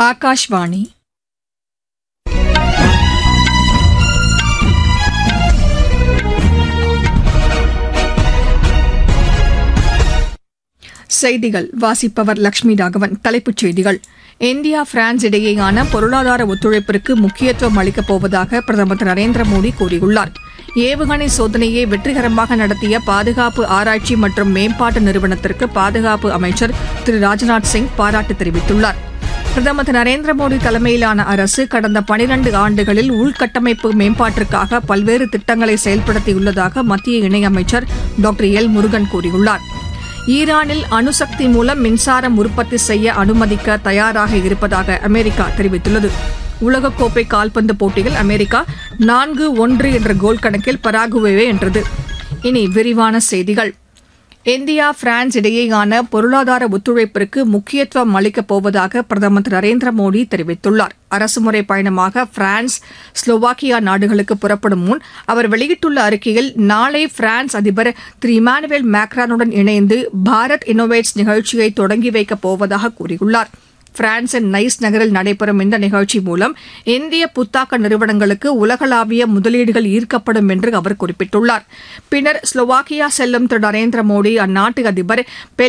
ஆகாஷ்வாணி செய்திகள் வாசிப்பவர் லட்சுமி ராகவன் தலைப்புச் செய்திகள் இந்தியா பிரான்ஸ் இடையேயான பொருளாதார ஒத்துழைப்பிற்கு முக்கியத்துவம் அளிக்கப் போவதாக பிரதமர் திரு நரேந்திர மோடி கூறியுள்ளார் ஏவுகணை சோதனையை வெற்றிகரமாக நடத்திய பாதுகாப்பு ஆராய்ச்சி மற்றும் மேம்பாட்டு நிறுவனத்திற்கு பாதுகாப்பு அமைச்சர் திரு ராஜ்நாத் சிங் பாராட்டு தெரிவித்துள்ளார் பிரதமர் திரு நரேந்திர மோடி தலைமையிலான அரசு கடந்த பனிரண்டு ஆண்டுகளில் உள்கட்டமைப்பு மேம்பாட்டிற்காக பல்வேறு திட்டங்களை செயல்படுத்தியுள்ளதாக மத்திய இணையமைச்சர் டாக்டர் எல் முருகன் கூறியுள்ளார் ஈரானில் அணுசக்தி மூலம் மின்சாரம் உற்பத்தி செய்ய அனுமதிக்க தயாராக இருப்பதாக அமெரிக்கா தெரிவித்துள்ளது உலகக்கோப்பை கால்பந்து போட்டியில் அமெரிக்கா நான்கு ஒன்று என்ற கோல் கணக்கில் பராகுவேவை வென்றது இனி விரிவான செய்திகள் இந்தியா பிரான்ஸ் இடையேயான பொருளாதார ஒத்துழைப்பிற்கு முக்கியத்துவம் அளிக்கப் போவதாக பிரதமர் திரு நரேந்திர மோடி தெரிவித்துள்ளார் அரசுமுறை பயணமாக பிரான்ஸ் ஸ்லோவாக்கியா நாடுகளுக்கு புறப்படும் முன் அவர் வெளியிட்டுள்ள அறிக்கையில் நாளை பிரான்ஸ் அதிபர் திரு இமானுவேல் மேக்ரானுடன் இணைந்து பாரத் இன்னோவேட்ஸ் நிகழ்ச்சியை தொடங்கி வைக்கப் போவதாக கூறியுள்ளார் பிரான்சின் நைஸ் நகரில் நடைபெறும் இந்த நிகழ்ச்சி மூலம் இந்திய புத்தாக்க நிறுவனங்களுக்கு உலகளாவிய முதலீடுகள் ஈர்க்கப்படும் என்று அவர் குறிப்பிட்டுள்ளார் பின்னர் ஸ்லோவாக்கியா செல்லும் திரு நரேந்திர மோடி அந்நாட்டு அதிபர்